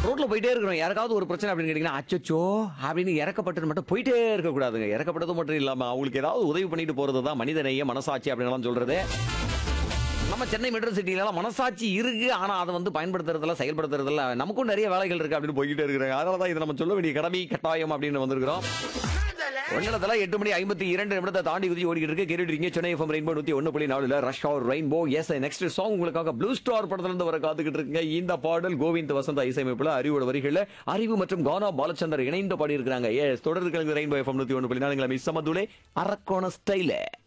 ரோட்ல போயிட்டே இருக்கிறோம் யாருக்காவது ஒரு பிரச்சனை அப்படின்னு கேட்டீங்கன்னா அச்சச்சோ அப்படின்னு இறக்கப்பட்டு மட்டும் போயிட்டே இருக்க கூடாதுங்க இறக்கப்பட்டது மட்டும் இல்லாம அவங்களுக்கு ஏதாவது உதவி பண்ணிட்டு போறது தான் மனிதநேய மனசாட்சி அப்படின்னு சொல்றது நம்ம சென்னை மெட்ரோ சிட்டில மனசாட்சி இருக்கு ஆனா அதை வந்து பயன்படுத்துறதுல செயல்படுத்துறதுல நமக்கும் நிறைய வேலைகள் இருக்கு அப்படின்னு போய்கிட்டே இருக்கிறாங்க அதனால தான் இதை நம்ம சொல்ல வேண்டிய கடமை கட்டாயம் அப்படின்னு வந்திருக்கிறோம் ஒன்னத்துல எட்டு மணி ஐம்பத்தி இரண்டு நிமிடத்தை தாண்டி குதி ஓடிக்கிட்டு இருக்கு கேட்டுட்டீங்க சென்னை எஃப்எம் ரெயின்போ நூத்தி ஒன்னு புள்ளி நாலுல ரஷ் ஆர் ரெயின்போ எஸ் நெக்ஸ்ட் சாங் உங்களுக்காக ப்ளூ ஸ்டார் படத்துல இருந்து வர காத்துக்கிட்டு இருக்குங்க இந்த பாடல் கோவிந்த் வசந்தா இசையமைப்புல அறிவோட வரிகள்ல அறிவு மற்றும் கானா பாலச்சந்தர் இணைந்து பாடி இருக்கிறாங்க எஸ் தொடர்ந்து ரெயின்போ எஃப்எம் நூத்தி ஒன்னு புள்ளி நாலுங்களை மிஸ் சமதுலே அரக்கோண ஸ்டைல